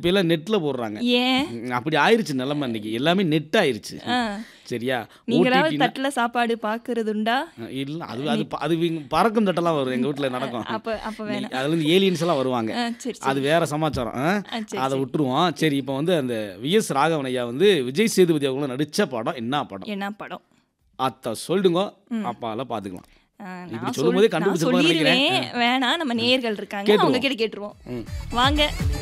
இப்ப எல்லாம் நெட்ல போடுறாங்க ஏன் ம், அப்படி ஆயிருச்சு நிலைமை இன்னைக்கு எல்லாமே நெட் ஆயிருச்சு ஆ. சரியா நீங்களாவது OTT னா- தட்டுல சாப்பாடு பாக்குறதுண்டா இல்ல அது அது ப- அது இங்க பறக்கும் தட்டெல்லாம் வரும் எங்க வீட்டுல நடக்கும் அப்ப அப்ப வேணாம் அதுல இருந்து ஏலியன்ஸ் எல்லாம் வருவாங்க ஆ, சரி அது சரி வேற சமாச்சாரம் ஆ? ஆ, சரி அதை சரி. விட்டுருவோம் சரி இப்போ வந்து அந்த விஎஸ் ராகவன் ஐயா வந்து விஜய் சேதுபதி அவங்களும் நடிச்ச படம் என்ன படம் என்ன படம் அத்த சொல்லுங்க அப்பால பாத்துக்கலாம் ஆ, இப்படி நான் சொல்லும்போதே சொல்- நான் கண்டுபிடிச்சிருப்பாங்கன்னு சொல்லிடுவேன் வேணாம் நம்ம நேயர்கள் இருக்காங்க கேட்டுருவோம். அவங்க கிட்ட கேட்டுருவோம் ம். வாங்க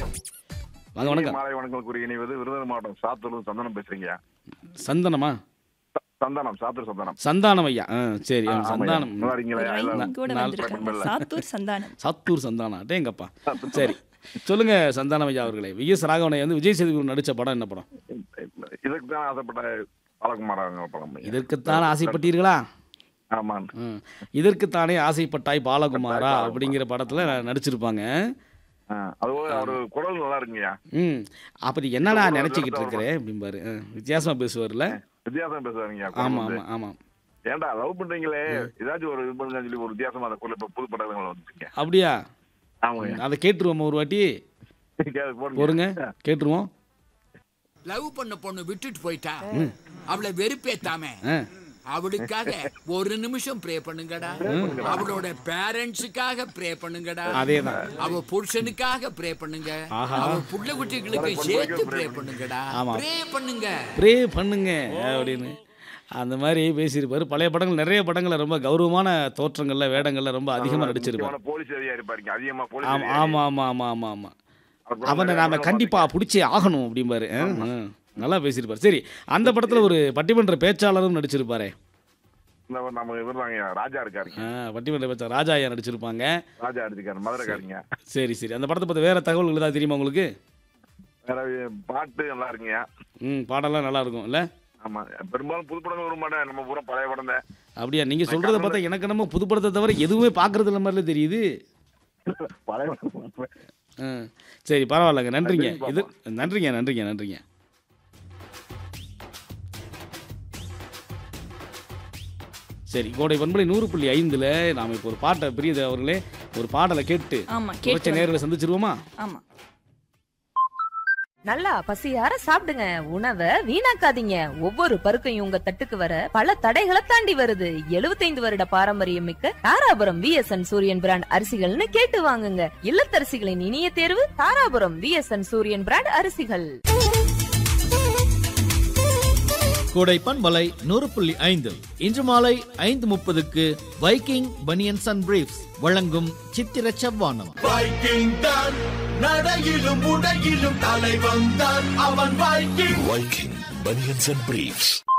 வாங்க வணக்கம் மாலை வணக்கம் கூறி இணைவது விருதுநகர் மாவட்டம் சாத்தூர் சந்தனம் பேசுறீங்க சந்தனமா ச- சந்தனம் சாத்தூர் சந்தனம் சந்தானம் ஐயா ஆ சரி ஆ, அவன் ஆமாய்யா. சந்தானம் நல்லா இருக்கீங்களா ரைம் எல்லாம் கூட நாலு வந்திருக்காங்க பக்கம்ல. சாத்தூர் சந்தானம் சாத்தூர் சந்தானம் டேங்கப்பா சரி சொல்லுங்க சந்தானம் ஐயா அவர்களே விஎஸ் ராகவன் ஐயா வந்து விஜய் சேதுபதி நடிச்ச படம் என்ன படம் இதுக்கு தான் ஆசைப்பட்ட பாலகுமார் அவங்க படம் இதற்குத்தான் ஆசைப்பட்டீர்களா ஆமா ம். இதற்குத்தானே ஆசைப்பட்டாய் பாலகுமாரா அப்படிங்கிற படத்துல நடிச்சிருப்பாங்க ஆ, அதுவும் அவரு குரல் நல்லா இருக்குங்கய்யா ம் அப்படி என்னடா நினைச்சுக்கிட்டு இருக்கிறேன் அப்படிம்பாரு ஆ, வித்தியாசமா பேசுவார்ல வித்தியாசம் பேசுவாருங்க ஆமா ஆமா ஆமா ஏன்டா லவ் பண்றீங்களே ஏதாச்சும் ஒரு இது பண்ணுங்க சொல்லி ஒரு வித்தியாசமா அந்த குரல் இப்ப புது படங்கள் வந்துருக்கீங்க அப்படியா ஆமாங்க அதை கேட்டுருவோம் ஒரு வாட்டி பொறுங்க கேட்டுருவோம் லவ் பண்ண பொண்ணு விட்டுட்டு போயிட்டா அவளை வெறுப்பேத்தாம ஆ அவளுக்காக ஒரு நிமிஷம் ப்ரே பண்ணுங்கடா அவளோட பேரண்ட்ஸுக்காக ப்ரே பண்ணுங்கடா அதேதான் அவ புருஷனுக்காக ப்ரே பண்ணுங்க ஆஹா. அவ புள்ள குட்டிகளுக்கு சேர்த்து ப்ரே பண்ணுங்கடா ஆமா. ப்ரே பண்ணுங்க ப்ரே பண்ணுங்க அப்படின்னு அந்த மாதிரி பேசியிருப்பாரு பழைய படங்கள் நிறைய படங்கள்ல ரொம்ப கௌரவமான தோற்றங்கள்ல வேடங்கள்ல ரொம்ப அதிகமா நடிச்சிருப்பாரு போலீஸ் அதிகாரி பாருங்க அதிகமா போலீஸ் ஆமா அதிகாரி. ஆமா ஆமா ஆமா ஆமா ஆமா அவர் அவனை நிறைய நாம படம் கண்டிப்பா பிடிச்சே ஆகணும் அப்படிம்பாரு ஆ, ஆ. நல்லா பேசியிருப்பாரு சரி அந்த படத்துல ஒரு பட்டிமன்ற பேச்சாளரும் நடிச்சிருப்பாரே இந்த நம்ம இவர் தாங்க ராஜா இருக்காருங்க ஆ, பட்டிமன்ற பேச்சாளர் ராஜா ஐயா நடிச்சிருப்பாங்க ராஜா அடிச்சுக்காரு மதுரைக்காரங்க சரி சரி அந்த படத்தை பத்தி வேற தகவல்கள் ஏதாவது தெரியுமா உங்களுக்கு வேற பாட்டு நல்லா இருக்குங்க ம் பாடம்லாம் நல்லா இருக்கும் இல்ல ஆமா பெரும்பாலும் புது படங்கள் வர மாட்டேன் நம்ம பூரா பழைய படம் தான் அப்படியா நீங்க சொல்றத பார்த்தா எனக்கு நம்ம புது படத்தை தவிர எதுவுமே பாக்குறது இல்ல மாதிரில தெரியுது பழைய படம் ஆ, சரி பரவாயில்லைங்க நன்றிங்க நன்றி, இது நன்றிங்க நன்றிங்க நன்றிங்க சரி கோடை பண்பலை நூறு புள்ளி ஐந்துல நாம இப்போ ஒரு பாட்டை பிரியது அவர்களே ஒரு பாடலை கேட்டு ஆமா குறைச்ச கேட்டு நேரில் சந்திச்சிருவோமா ஆமா நல்லா பசியார சாப்பிடுங்க உணவை வீணாக்காதீங்க ஒவ்வொரு பருக்கையும் உங்க தட்டுக்கு வர பல தடைகளை தாண்டி வருது 75 வருட பாரம்பரியம் மிக்க தாராபுரம் விஎஸ்என் சூரியன் பிராண்ட் அரிசிகள்னு கேட்டு வாங்குங்க இல்லத்தரசிகளின் இனிய தேர்வு தாராபுரம் விஎஸ்என் சூரியன் பிராண்ட் அரிசிகள் கோடை பண்பலை நூறு புள்ளி ஐந்து இன்று மாலை ஐந்து முப்பதுக்கு வைக்கிங் பனியன்ஸ் அண்ட் பிரீஃப்ஸ் வழங்கும் சித்திர செவ்வானம் வைக்கிங் தான் நடையிலும் உடையிலும் தலைவன் தான் அவன் Viking Viking Bunions and Briefs.